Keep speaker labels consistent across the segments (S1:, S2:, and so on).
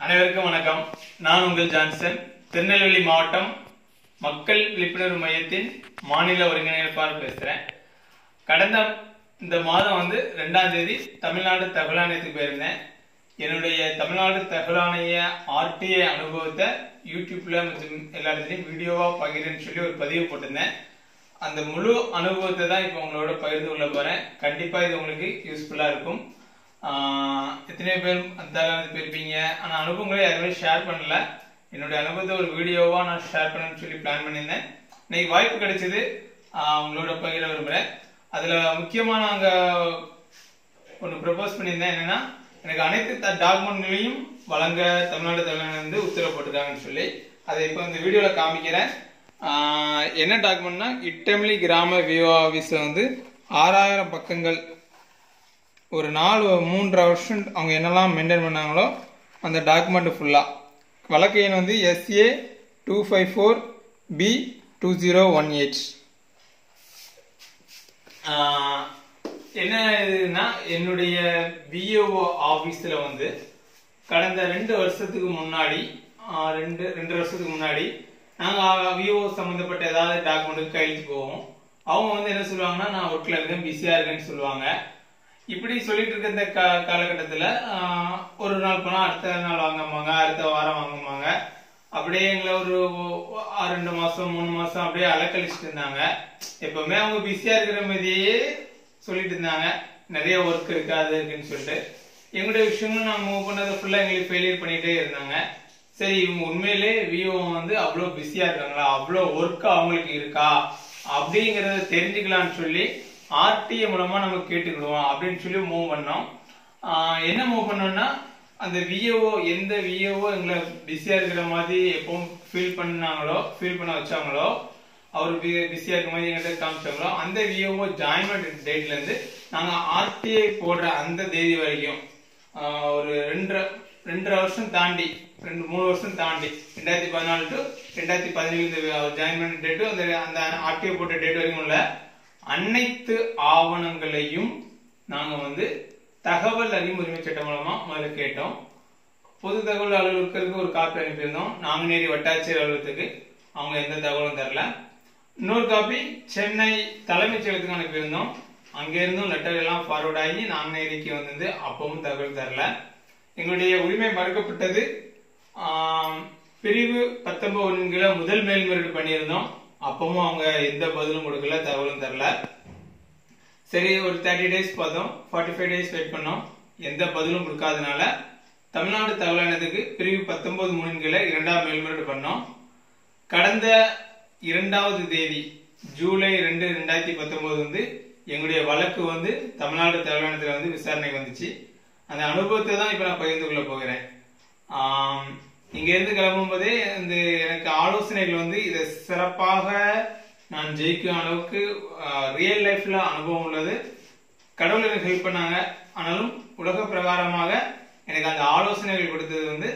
S1: அனைவருக்கும் வணக்கம் நான் உங்கள் ஜான்சன் திருநெல்வேலி மாவட்டம் மக்கள் விழிப்புணர்வு மையத்தின் மாநில ஒருங்கிணைப்பாளர் பேசுறேன் கடந்த இந்த மாதம் வந்து ரெண்டாம் தேதி தமிழ்நாடு தகவல் ஆணையத்துக்கு போயிருந்தேன் என்னுடைய தமிழ்நாடு தகவல் ஆணைய ஆர்டிஐ அனுபவத்தை யூடியூப்ல மற்றும் எல்லா இடத்துலையும் வீடியோவா பகிர்ன்னு சொல்லி ஒரு பதிவு போட்டிருந்தேன் அந்த முழு அனுபவத்தை தான் இப்போ உங்களோட பகிர்ந்து கொள்ள போறேன் கண்டிப்பா இது உங்களுக்கு யூஸ்ஃபுல்லா இருக்கும் ஆஹ் எத்தனை பேர் அந்த போயிருப்பீங்க ஆனா அனுபவங்களை யாருமே ஷேர் பண்ணல என்னுடைய அனுபவத்தை ஒரு வீடியோவா நான் ஷேர் பண்ணணும்னு சொல்லி பிளான் பண்ணியிருந்தேன் இன்னைக்கு வாய்ப்பு கிடைச்சது ஆஹ் உங்களோட பகிர விரும்புறேன் அதுல முக்கியமா நாங்க ஒன்று ப்ரப்போஸ் பண்ணியிருந்தேன் என்னன்னா எனக்கு அனைத்து டாக்குமெண்ட்களையும் வழங்க தமிழ்நாடு தலைவர் வந்து உத்தரவு போட்டிருக்காங்கன்னு சொல்லி அதை இப்போ இந்த வீடியோல காமிக்கிறேன் ஆஹ் என்ன டாக்குமெண்ட்னா இட்டமிலி கிராம விஓ ஆஃபீஸில் வந்து ஆறாயிரம் பக்கங்கள் ஒரு நாலு மூன்றரை வருஷம் அவங்க என்னெல்லாம் மெயின்டைன் பண்ணாங்களோ அந்த டாக்குமெண்ட் ஃபுல்லாக வழக்கு எண் வந்து S A two five four B two zero one eight என்ன இதுன்னா என்னுடைய பிஏஓ ஆஃபீஸில் வந்து கடந்த ரெண்டு வருஷத்துக்கு முன்னாடி ஆஹ் ரெண்டு ரெண்டு வருஷத்துக்கு முன்னாடி நாங்கள் விஓ சம்மந்தப்பட்ட ஏதாவது டாக்குமெண்ட்டுக்கு கையெழுத்து போவோம் அவங்க வந்து என்ன சொல்லுவாங்கன்னா நான் ஒர்க்கில் இருக்கேன் பிஸியாக இருக்கேன்னு சொல்லுவாங்க இப்படி சொல்லிட்டு இருக்க இந்த கா காலகட்டத்தில் ஒரு நாள் போனால் அடுத்த நாள் வாங்கம்பாங்க அடுத்த வாரம் வாங்கம்பாங்க அப்படியே எங்களை ஒரு ஒ- ஆ- ரெண்டு மாசம் மூணு மாசம் அப்படியே அலக்கழிச்சிட்டு இருந்தாங்க எப்பவுமே அவங்க பிஸியா இருக்கிற மாதிரியே சொல்லிட்டு இருந்தாங்க நிறைய ஒர்க் இருக்கு அது இருக்குன்னு சொல்லிட்டு எங்களுடைய விஷயங்களும் நாங்கள் மூவ் பண்ணதை ஃபுல்லா எங்களுக்கு ஃபெயிலியர் பண்ணிட்டே இருந்தாங்க சரி இவங்க உண்மையிலே விஓ வந்து அவ்வளோ பிஸியா இருக்காங்களா அவ்வளோ ஒர்க் அவங்களுக்கு இருக்கா அப்படிங்கறத தெரிஞ்சுக்கலாம்னு சொல்லி ஆர்டிஏ மூலமா நம்ம கேட்டுக்கிடுவோம் அப்படின்னு சொல்லி மூவ் பண்ணோம் ஆஹ் என்ன மூவ் பண்ணோம்னா அந்த விஏஓ எந்த விஏஓ எங்களை பிஸியா இருக்கிற மாதிரி எப்பவும் ஃபீல் பண்ணாங்களோ ஃபீல் பண்ண வச்சாங்களோ அவர் பிஸியா இருக்க மாதிரி எங்கிட்ட காமிச்சாங்களோ அந்த விஏஓ ஜாயின்மெண்ட் டேட்ல இருந்து நாங்க ஆர்டிஐ போடுற அந்த தேதி வரைக்கும் ஆஹ் ஒரு ரெண்டரை ரெண்டரை வருஷம் தாண்டி ரெண்டு மூணு வருஷம் தாண்டி ரெண்டாயிரத்தி பதினாலு டு ரெண்டாயிரத்தி பதினேழு இந்த ஜாயின்மெண்ட் டேட்டு அந்த அந்த ஆர்டிஐ போட்ட டேட் வரைக்கும் உள்ள அனைத்து ஆவணங்களையும் நாங்க வந்து தகவல் அறியும் உரிமை சட்டம் மூலமா முதல்ல கேட்டோம் பொது தகவல் அலுவலகத்துக்கு ஒரு காப்பி அனுப்பியிருந்தோம் நாங்குநேரி வட்டாட்சியர் அலுவலகத்துக்கு அவங்க எந்த தகவலும் தரல இன்னொரு காப்பி சென்னை தலைமைச் செயலகத்துக்கு அனுப்பியிருந்தோம் அங்க இருந்தும் லெட்டர் எல்லாம் ஃபார்வர்ட் ஆகி நாங்குநேரிக்கு வந்தது அப்பவும் தகவல் தரல எங்களுடைய உரிமை மறுக்கப்பட்டது ஆம், பிரிவு பத்தொன்பது கீழ முதல் மேல்முறையீடு பண்ணியிருந்தோம் அப்பவும் அவங்க எந்த பதிலும் கொடுக்கல தகவலும் தரல சரி ஒரு தேர்ட்டி டேஸ் பார்த்தோம் ஃபார்ட்டி ஃபைவ் டேஸ் வெயிட் பண்ணோம் எந்த பதிலும் கொடுக்காதனால தமிழ்நாடு தகவல் ஆணையத்துக்கு பிரிவு பத்தொன்பது மூணின் கீழ இரண்டாம் மேல்முறையீடு பண்ணோம் கடந்த இரண்டாவது தேதி ஜூலை ரெண்டு ரெண்டாயிரத்தி பத்தொன்பது வந்து எங்களுடைய வழக்கு வந்து தமிழ்நாடு தகவல் ஆணையத்துல வந்து விசாரணைக்கு வந்துச்சு அந்த அனுபவத்தை தான் இப்ப நான் பகிர்ந்து கொள்ள போகிறேன் ஆம், இங்க இருந்து கிளம்பும் போதே இந்த எனக்கு ஆலோசனைகள் வந்து இதை சிறப்பாக நான் ஜெயிக்கும் அளவுக்கு ரியல் லைஃப்ல அனுபவம் உள்ளது கடவுள் எனக்கு ஹெல்ப் பண்ணாங்க ஆனாலும் உலக பிரகாரமாக எனக்கு அந்த ஆலோசனைகள் கொடுத்தது வந்து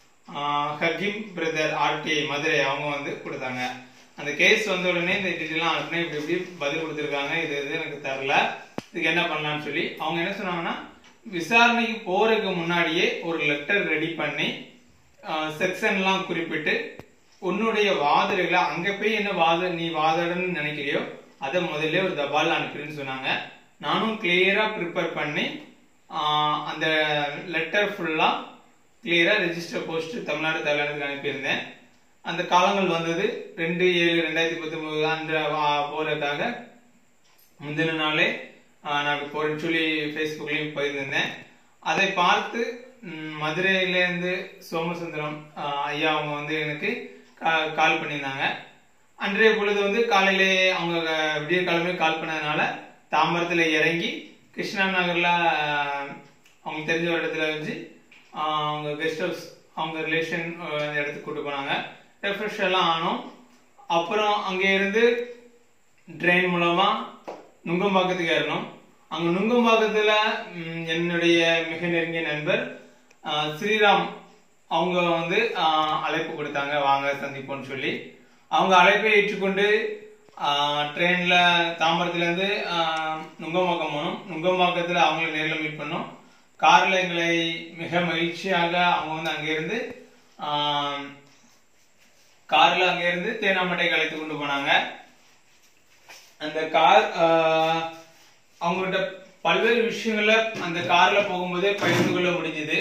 S1: ஆஹ், ஹக்கீம் பிரதர் ஆர்டிஐ மதுரை அவங்க வந்து கொடுத்தாங்க அந்த கேஸ் வந்த உடனே இந்த டீட்டெயிலாம் அனுப்பினேன் இப்படி இப்படி பதில் கொடுத்துருக்காங்க இது இது எனக்கு தரல இதுக்கு என்ன பண்ணலாம்னு சொல்லி அவங்க என்ன சொன்னாங்கன்னா விசாரணைக்கு போறதுக்கு முன்னாடியே ஒரு லெட்டர் ரெடி பண்ணி செக்ஷன்லாம் குறிப்பிட்டு உன்னுடைய வாதங்களை அங்க போய் என்ன வாத நீ வாதாடணும்னு நினைக்கிறியோ அதை முதல்ல ஒரு தபால் அனுப்பிடுன்னு சொன்னாங்க நானும் கிளியரா ப்ரிப்பேர் பண்ணி ஆஹ், அந்த லெட்டர் ஃபுல்லா கிளியரா ரெஜிஸ்டர் போஸ்ட் தமிழ்நாடு தலைநகருக்கு அனுப்பியிருந்தேன் அந்த காலங்கள் வந்தது ரெண்டு ஏழு ரெண்டாயிரத்தி பத்தொன்பது அன்று ஆஹ், போறதுக்காக முந்தின நாளே ஆஹ், நான் இப்போ போறேன்னு சொல்லி ஃபேஸ்புக்லயும் பகிர்ந்திருந்தேன் அதை பார்த்து ம், மதுரையில இருந்து சோமசுந்தரம் ஆஹ், ஐயா அவங்க வந்து எனக்கு கா- கால் பண்ணியிருந்தாங்க அன்றைய பொழுது வந்து காலையிலே அவங்க விடிய காலமே கால் பண்ணதுனால தாம்பரத்துல இறங்கி கிருஷ்ணா நகர்ல ஆஹ், அவங்களுக்கு தெரிஞ்ச ஒரு இடத்துல வச்சு ஆஹ், அவங்க கெஸ்ட் ஹவுஸ் அவங்க ரிலேஷன் இடத்துக்கு கூட்டு போனாங்க ரெஃப்ரெஷ் எல்லாம் ஆனோம் அப்புறம் அங்கே இருந்து ட்ரெயின் மூலமா நுங்கம்பாக்கத்துக்கு ஏறணும் அங்க நுங்கம்பாக்கத்துல ம், என்னுடைய மிக நெருங்கிய நண்பர் ஆ, ஸ்ரீராம் அவங்க வந்து ஆ, அழைப்பு கொடுத்தாங்க வாங்க சந்திப்போம்னு சொல்லி அவங்க அழைப்பை ஏற்றுக்கொண்டு ட்ரெயின்ல தாம்பரத்துல இருந்து ஆ, நுங்கம்பாக்கம் போனோம் நுங்கம்பாக்கத்துல அவங்கள நேர்ல மீட் பண்ணோம் கார்ல எங்களை மிக மகிழ்ச்சியாக அவங்க வந்து அங்கிருந்து ஆம், கார்ல அங்கிருந்து தேனாம்பேட்டைக்கு அழைத்து கொண்டு போனாங்க அந்த கார் ஆஹ், அவங்ககிட்ட பல்வேறு விஷயங்கள அந்த கார்ல போகும்போதே பகிர்ந்து கொள்ள முடிஞ்சது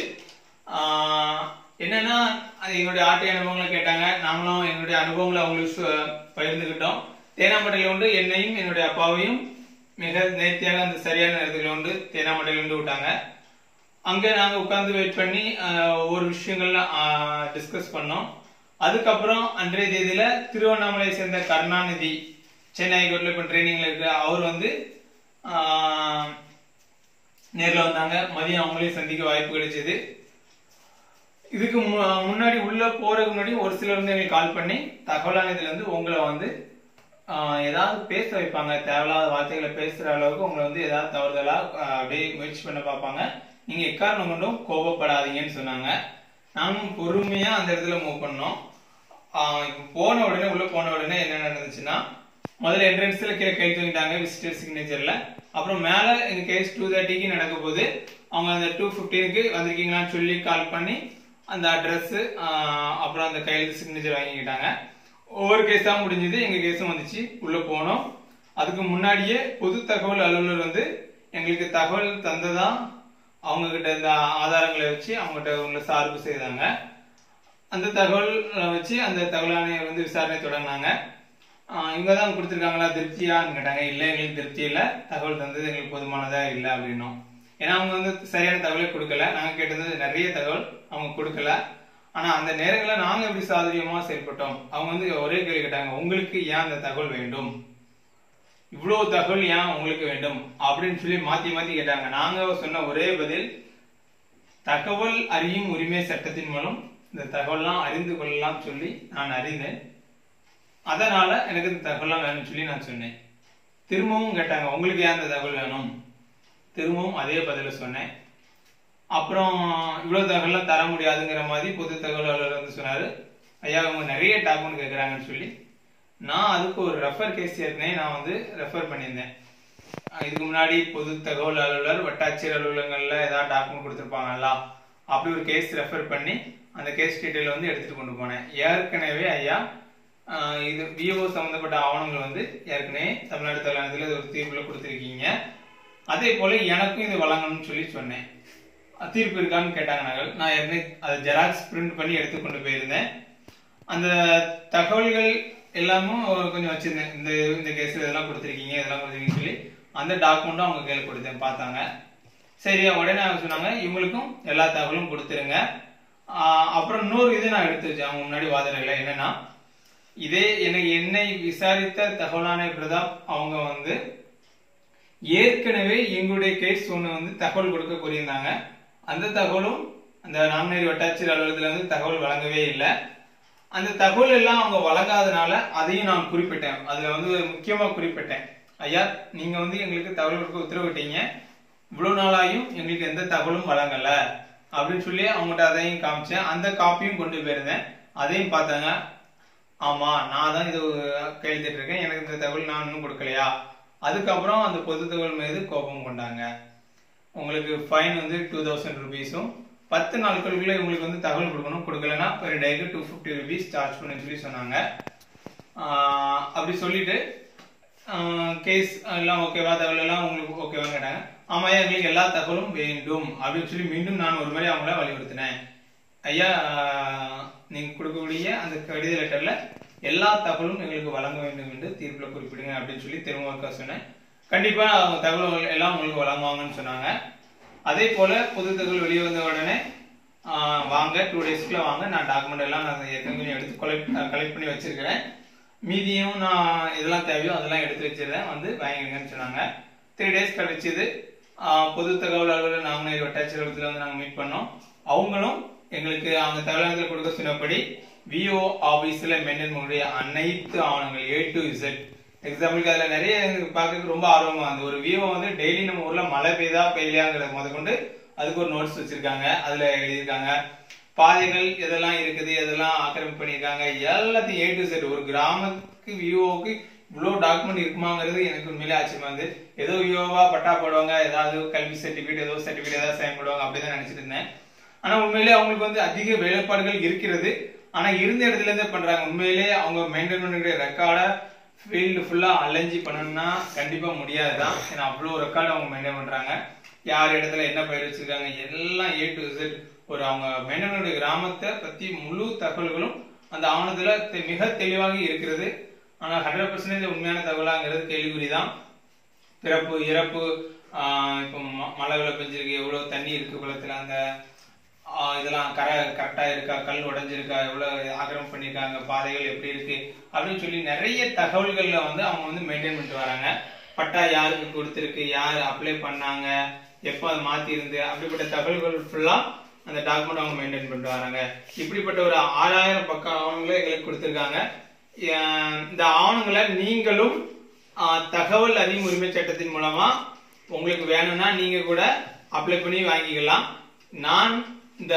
S1: என்னன்னா அது எங்களுடைய ஆட்டை அனுபவங்களை கேட்டாங்க நாங்களும் எங்களுடைய அனுபவங்களை அவங்களுக்கு சு- பகிர்ந்துக்கிட்டோம் தேனாம்பட்டையில வந்து என்னையும் என்னுடைய அப்பாவையும் மிக நேர்த்தியாக அந்த சரியான நேரத்தில் வந்து தேனாம்பட்டையில வந்து விட்டாங்க அங்க நாங்க உட்கார்ந்து வெயிட் பண்ணி ஆஹ், ஒவ்வொரு விஷயங்கள்லாம் டிஸ்கஸ் பண்ணோம் அதுக்கப்புறம் அன்றைய தேதியில திருவண்ணாமலையை சேர்ந்த கருணாநிதி சென்னை கோட்டில் இப்போ ட்ரைனிங்ல இருக்கு அவர் வந்து ஆஹ், நேர்ல வந்தாங்க மதியம் அவங்களையும் சந்திக்க வாய்ப்பு கிடைச்சது இதுக்கு மு- முன்னாடி உள்ள போறதுக்கு முன்னாடி ஒரு சிலர் வந்து எங்களுக்கு கால் பண்ணி தகவலானதுல இருந்து உங்களை வந்து ஆஹ், ஏதாவது பேச வைப்பாங்க தேவையில்லாத வார்த்தைகளை பேசுற அளவுக்கு உங்களை வந்து ஏதாவது தவறுதலா ஆஹ், அப்படியே முயற்சி பண்ண பார்ப்பாங்க நீங்க எக்காரணம் கொண்டும் கோபப்படாதீங்கன்னு சொன்னாங்க நானும் பொறுமையா அந்த இடத்துல மூவ் பண்ணோம் ஆஹ், இப்ப போன உடனே உள்ள போன உடனே என்ன நடந்துச்சுன்னா முதல்ல என்ட்ரன்ஸ்ல கீழே கை தூங்கிட்டாங்க விசிட்டர் சிக்னேச்சர்ல அப்புறம் மேல எங்க கேஸ் டூ தேர்ட்டிக்கு நடக்க போது அவங்க அந்த டூ பிப்டீனுக்கு வந்திருக்கீங்களான்னு சொல்லி கால் பண்ணி அந்த அட்ரஸ் அப்புறம் அந்த கையெழுத்து சிக்னேச்சர் வாங்கிக்கிட்டாங்க ஒவ்வொரு கேஸா முடிஞ்சது எங்க கேஸும் வந்துச்சு உள்ள போனோம் அதுக்கு முன்னாடியே பொது தகவல் அலுவலர் வந்து எங்களுக்கு தகவல் தந்ததா அவங்க கிட்ட இந்த ஆதாரங்களை வச்சு அவங்ககிட்ட உள்ள சார்பு செய்தாங்க அந்த தகவல் அஹ், வச்சு அந்த தகவல் ஆணையர் வந்து விசாரணை தொடங்கினாங்க ஆஹ் இவங்க தான் கொடுத்துருக்காங்களா திருப்தியான்னு கேட்டாங்க இல்லை எங்களுக்கு திருப்தி இல்லை தகவல் தந்தது எங்களுக்கு போதுமானதா இல்லை அப்படின்னோம் ஏன்னா அவங்க வந்து சரியான தகவலை கொடுக்கல நாங்க கேட்டது நிறைய தகவல் அவங்க கொடுக்கல ஆனா அந்த நேரங்களில் நாங்க எப்படி சாதுரியமா செயல்பட்டோம் அவங்க வந்து ஒரே கேள்வி கேட்டாங்க உங்களுக்கு ஏன் அந்த தகவல் வேண்டும் இவ்வளவு தகவல் ஏன் உங்களுக்கு வேண்டும் அப்படின்னு சொல்லி மாத்தி மாத்தி கேட்டாங்க நாங்க சொன்ன ஒரே பதில் தகவல் அறியும் உரிமை சட்டத்தின் மூலம் இந்த தகவல்லாம் அறிந்து கொள்ளலாம் சொல்லி நான் அறிந்தேன் அதனால எனக்கு இந்த தகவல்லாம் வேணும்னு சொல்லி நான் சொன்னேன் திரும்பவும் கேட்டாங்க உங்களுக்கு ஏன் இந்த தகவல் வேணும் திரும்பவும் அதே பதில சொன்னேன் அப்புறம் இவ்வளவு தகவல்லாம் தர முடியாதுங்கிற மாதிரி பொது தகவல் அலுவலர் வந்து சொன்னாரு ஐயா அவங்க நிறைய டாக்குமெண்ட் கேட்கறாங்கன்னு சொல்லி நான் அதுக்கு ஒரு ரெஃபர் கேஸ் ஏற்கனவே நான் வந்து ரெஃபர் பண்ணியிருந்தேன் அஹ் இதுக்கு முன்னாடி பொது தகவல் அலுவலர் வட்டாட்சியர் அலுவலகங்கள்ல ஏதாவது டாக்குமெண்ட் கொடுத்துருப்பாங்கல்ல அப்படி ஒரு கேஸ் ரெஃபர் பண்ணி அந்த கேஸ் டீட்டெயில் வந்து எடுத்துட்டு கொண்டு போனேன் ஏற்கனவே ஐயா அஹ் இது விஓ சம்பந்தப்பட்ட ஆவணங்கள் வந்து ஏற்கனவே தமிழ்நாடு தலைநகரத்தில் இது ஒரு தீர்ப்புல கொடுத்துருக்கீங்க அதே போல எனக்கும் இது வழங்கணும்னு சொல்லி சொன்னேன் அஹ் தீர்ப்பு இருக்கான்னு கேட்டாங்க நாங்கள் நான் ஏற்கனவே அதை ஜெராக்ஸ் பிரிண்ட் பண்ணி எடுத்து கொண்டு போயிருந்தேன் அந்த தகவல்கள் எல்லாமும் கொஞ்சம் வச்சிருந்தேன் இந்த இந்த கேஸ்ல இதெல்லாம் கொடுத்துருக்கீங்க இதெல்லாம் கொடுத்துருக்கீங்கன்னு சொல்லி அந்த டாக்குமெண்ட்டும் அவங்க கையில் கொடுத்தேன் பார்த்தாங்க சரியா உடனே அவங்க சொன்னாங்க இவங்களுக்கும் எல்லா தகவலும் கொடுத்துருங்க ஆஹ் அப்புறம் இன்னொரு இது நான் எடுத்து வச்சேன் அவங்க முன்னாடி வாதனைகளை என்னன்னா இதே எனக்கு என்னை விசாரித்த தகவலான பிரதாப் அவங்க வந்து ஏற்கனவே எங்களுடைய கேஸ் ஒன்று வந்து தகவல் கொடுக்க கூறியிருந்தாங்க அந்த தகவலும் அந்த நாங்குநேரி வட்டாட்சியர் அலுவலகத்துல வந்து தகவல் வழங்கவே இல்லை அந்த தகவல் எல்லாம் அவங்க வழங்காதனால அதையும் நான் குறிப்பிட்டேன் அதுல வந்து முக்கியமா குறிப்பிட்டேன் ஐயா நீங்க வந்து எங்களுக்கு தகவல் கொடுக்க உத்தரவிட்டீங்க இவ்வளவு நாளாயும் எங்களுக்கு எந்த தகவலும் வழங்கல அப்படின்னு சொல்லி அவங்ககிட்ட அதையும் காமிச்சேன் அந்த காப்பியும் கொண்டு போயிருந்தேன் அதையும் பார்த்தாங்க ஆமா நான் தான் இது கையெழுத்திட்டு இருக்கேன் எனக்கு இந்த தகவல் நான் இன்னும் கொடுக்கலையா அதுக்கப்புறம் அந்த பொது தகவல் மீது கோபம் கொண்டாங்க உங்களுக்கு ஃபைன் வந்து டூ தௌசண்ட் ருபீஸும் பத்து நாட்களுக்குள்ள உங்களுக்கு வந்து தகவல் கொடுக்கணும் கொடுக்கலன்னா பெர் டேக்கு டூ ஃபிஃப்டி ருபீஸ் சார்ஜ் பண்ணு சொல்லி சொன்னாங்க ஆஹ் அப்படி சொல்லிட்டு கேஸ் எல்லாம் ஓகேவா தகவல் எல்லாம் உங்களுக்கு ஓகேவான்னு கேட்டாங்க ஆமாய்யா எங்களுக்கு எல்லா தகவலும் வேண்டும் அப்படின்னு சொல்லி மீண்டும் நான் ஒரு மாதிரி அவங்கள வலியுறுத்தினேன் ஐயா ஆஹ் நீங்க கொடுக்கக்கூடிய அந்த கடித லெட்டர்ல எல்லா தகவலும் எங்களுக்கு வழங்க வேண்டும் என்று தீர்ப்புல குறிப்பிடுங்க அப்படின்னு சொல்லி திரும்ப ஒருக்கா சொன்னேன் கண்டிப்பா அவங்க தகவல் எல்லாம் உங்களுக்கு வழங்குவாங்கன்னு சொன்னாங்க அதே போல பொது தகவல் வெளியே வந்த உடனே ஆஹ் வாங்க டூ டேஸ்க்குள்ள வாங்க நான் டாக்குமெண்ட் எல்லாம் நான் ஏற்கனவே எடுத்து கலெக்ட் கலெக்ட் பண்ணி வச்சிருக்கிறேன் மீதியும் நான் இதெல்லாம் தேவையோ அதெல்லாம் எடுத்து வச்சிருந்தேன் வந்து வாங்கிடுங்கன்னு சொன்னாங்க த்ரீ டேஸ் கழிச்சது ஆஹ் பொது தகவல் அலுவலர் நாங்குநேரி வட்டாட்சியர் அலுவலகத்துல வந்து நாங்க மீட் பண்ணோம் அவங்களும் எங்களுக்கு அவங்க தகவலகத்தில் கொடுக்க சொன்னபடி விஓ ஆபீஸ்ல மெயின்டைன் பண்ணக்கூடிய அனைத்து ஆவணங்கள் ஏ டு இசட் எக்ஸாம்பிளுக்கு அதுல நிறைய எனக்கு பார்க்கறதுக்கு ரொம்ப ஆர்வமா அந்த ஒரு விஓ வந்து டெய்லி நம்ம ஊர்ல மழை பெய்தா பெய்யலையாங்கிறத முத கொண்டு அதுக்கு ஒரு நோட்ஸ் வச்சிருக்காங்க அதுல எழுதியிருக்காங்க பாதைகள் எதெல்லாம் இருக்குது எதெல்லாம் ஆக்கிரமிப்பு பண்ணியிருக்காங்க எல்லாத்தையும் ஏ டு செட் ஒரு கிராமத்துக்கு விஓக்கு இவ்வளோ டாக்குமெண்ட் இருக்குமாங்கிறது எனக்கு உண்மையிலே ஆச்சரியமா இருந்து ஏதோ யோவா பட்டா போடுவாங்க ஏதாவது கல்வி சர்டிஃபிகேட் ஏதோ சர்டிஃபிகேட் ஏதாவது சைன் போடுவாங்க அப்படிதான் நினைச்சிட்டு இருந்தேன் ஆனா உண்மையிலே அவங்களுக்கு வந்து அதிக வேலைப்பாடுகள் இருக்கிறது ஆனா இருந்த இடத்துல இருந்தே பண்றாங்க உண்மையிலே அவங்க மெயின்டைன் பண்ணக்கூடிய ரெக்கார்டை ஃபீல்டு ஃபுல்லா அலைஞ்சி பண்ணணும்னா கண்டிப்பா முடியாதுதான் ஏன்னா அவ்வளோ ரெக்கார்டு அவங்க மெயின்டைன் பண்றாங்க யார் இடத்துல என்ன பயிர் வச்சிருக்காங்க எல்லாம் ஏ டு Z ஒரு அவங்க மெயின்டைன் கிராமத்தை பத்தி முழு தகவல்களும் அந்த ஆவணத்துல தெ- மிக தெளிவாக இருக்கிறது ஆனா ஹண்ட்ரட் பர்சன்டேஜ் உண்மையான தகவலாங்கிறது கேள்விக்குறிதான் பிறப்பு இறப்பு ஆஹ் இப்போ ம- மழை வெள்ளம் பெஞ்சிருக்கு எவ்வளவு தண்ணி இருக்கு குளத்துல அந்த ஆஹ் இதெல்லாம் கரை கரெக்டா இருக்கா கல் உடைஞ்சிருக்கா எவ்வளவு ஆக்கிரமம் பண்ணிருக்காங்க பாதைகள் எப்படி இருக்கு அப்படின்னு சொல்லி நிறைய தகவல்கள்ல வந்து அவங்க வந்து மெயின்டைன் பண்ணிட்டு வராங்க பட்டா யாருக்கு கொடுத்திருக்கு யார் அப்ளை பண்ணாங்க எப்போ அது மாத்தி இருந்து அப்படிப்பட்ட தகவல்கள் ஃபுல்லா அந்த டாக்குமெண்ட் அவங்க மெயின்டைன் பண்ணிட்டு வராங்க இப்படிப்பட்ட ஒரு ஆறாயிரம் பக்க ஆவணங்களை எங்களுக்கு கொடுத்திருக்காங்க அஹ் இந்த ஆவணங்களை நீங்களும் ஆஹ் தகவல் அறியும் உரிமை சட்டத்தின் மூலமா உங்களுக்கு வேணும்னா நீங்க கூட அப்ளை பண்ணி வாங்கிக்கலாம் நான் இந்த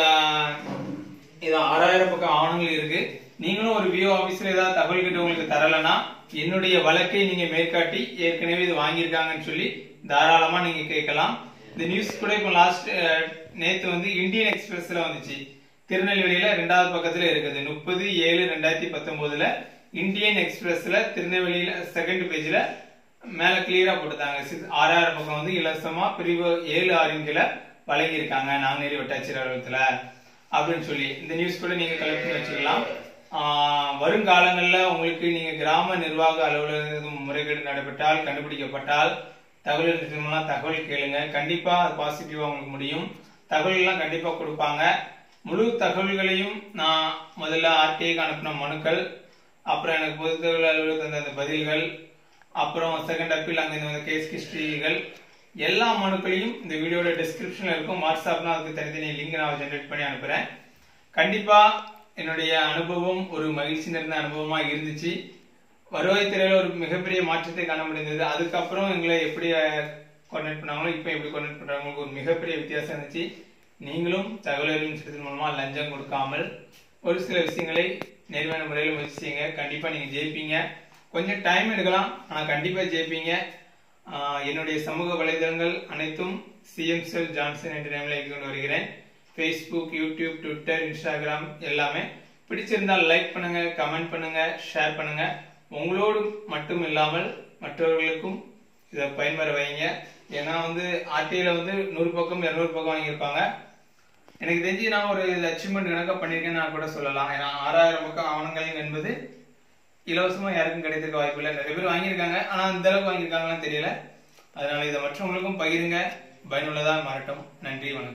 S1: இது ஆறாயிரம் பக்கம் ஆவணங்கள் இருக்கு நீங்களும் ஒரு விஓ ஆபீஸ்ல ஏதாவது தகவல் கிட்ட உங்களுக்கு தரலனா என்னுடைய வழக்கை நீங்க மேற்காட்டி ஏற்கனவே இது வாங்கியிருக்காங்கன்னு சொல்லி தாராளமா நீங்க கேட்கலாம் இந்த நியூஸ் கூட இப்போ லாஸ்ட் நேத்து வந்து இந்தியன் எக்ஸ்பிரஸ்ல வந்துச்சு திருநெல்வேலியில ரெண்டாவது பக்கத்துல இருக்குது முப்பது ஏழு ரெண்டாயிரத்தி பத்தொன்பதுல இந்தியன் எக்ஸ்பிரஸ்ல திருநெல்வேலியில செகண்ட் பேஜ்ல மேல கிளியரா போட்டுட்டாங்க Six- ஆறாயிரம் பக்கம் வந்து இலவசமா பிரிவு ஏழு ஆறின் கீழ வழங்கியிருக்காங்க நாங்குநேரி வட்டாட்சியர் அலுவலகத்துல அப்படின்னு சொல்லி இந்த நியூஸ் கூட நீங்க கலெக்ட் பண்ணி வச்சுக்கலாம் ஆஹ் வருங்காலங்கள்ல உங்களுக்கு நீங்க கிராம நிர்வாக அலுவலகம் முறைகேடு நடைபெற்றால் கண்டுபிடிக்கப்பட்டால் தகவல் நிறுவனம் தகவல் கேளுங்க கண்டிப்பா அது பாசிட்டிவா உங்களுக்கு முடியும் தகவல் எல்லாம் கண்டிப்பா கொடுப்பாங்க முழு தகவல்களையும் நான் முதல்ல ஆர்டிஐக்கு அனுப்பின மனுக்கள் அப்புறம் எனக்கு பொது தகவல் அலுவலகத்தில் தந்த அந்த பதில்கள் அப்புறம் செகண்ட் அப்பீல் அங்க இந்த கேஸ் ஹிஸ்டரிகள் எல்லா மனுக்களையும் இந்த வீடியோட டிஸ்கிரிப்ஷன்ல இருக்கும் வாட்ஸ்அப்னா அதுக்கு தனித்தனி லிங்க் நான் ஜென்ரேட் பண்ணி அனுப்புறேன் கண்டிப்பா என்னுடைய அனுபவம் ஒரு மகிழ்ச்சி நிறைந்த அனுபவமா இருந்துச்சு வருவாய்த்துறையில ஒரு மிகப்பெரிய மாற்றத்தை காண முடிந்தது அதுக்கப்புறம் எங்களை எப்படி கோஆர்டினேட் பண்ணாங்களோ இப்போ எப்படி கோஆர்டினேட் பண்றாங்களுக்கு ஒரு மிகப்பெரிய வித்தியாசம் இருந்துச்சு நீங்களும் தகவல் அறியும் சட்டத்தின் மூலமா லஞ்சம் கொடுக்காமல் ஒரு சில விஷயங்களை நேர்மையான முறையில் முயற்சி செய்யுங்க கண்டிப்பா நீங்க ஜெயிப்பீங்க கொஞ்சம் டைம் எடுக்கலாம் ஆனா கண்டிப்பா ஜெயிப்பீங்க ஆஹ் என்னுடைய சமூக வலைதளங்கள் அனைத்தும் சிஎம் செல் ஜான்சன் என்ற நேமில் கொண்டு வருகிறேன் ஃபேஸ்புக் யூடியூப் ட்விட்டர் இன்ஸ்டாகிராம் எல்லாமே பிடிச்சிருந்தால் லைக் பண்ணுங்க கமெண்ட் பண்ணுங்க ஷேர் பண்ணுங்க உங்களோடு மட்டும் இல்லாமல் மற்றவர்களுக்கும் இதை பயன்பெற வைங்க ஏன்னா வந்து ஆர்டிஐல வந்து நூறு பக்கம் இருநூறு பக்கம் வாங்கியிருப்பாங்க எனக்கு தெரிஞ்சு நான் ஒரு அச்சீவ்மெண்ட் கணக்கா பண்ணியிருக்கேன்னு நான் கூட சொல்லலாம் ஏன்னா ஆறாயிரம் பக்கம் ஆவணங்கள் என்பது இலவசமா யாருக்கும் கிடைத்திருக்க வாய்ப்பு இல்லை நிறைய பேர் வாங்கியிருக்காங்க ஆனா அந்த அளவுக்கு வாங்கியிருக்காங்களான்னு தெரியல அதனால இதை மற்றவங்களுக்கும் பகிருங்க பயனுள்ளதா மாறட்டும் நன்றி வணக்கம்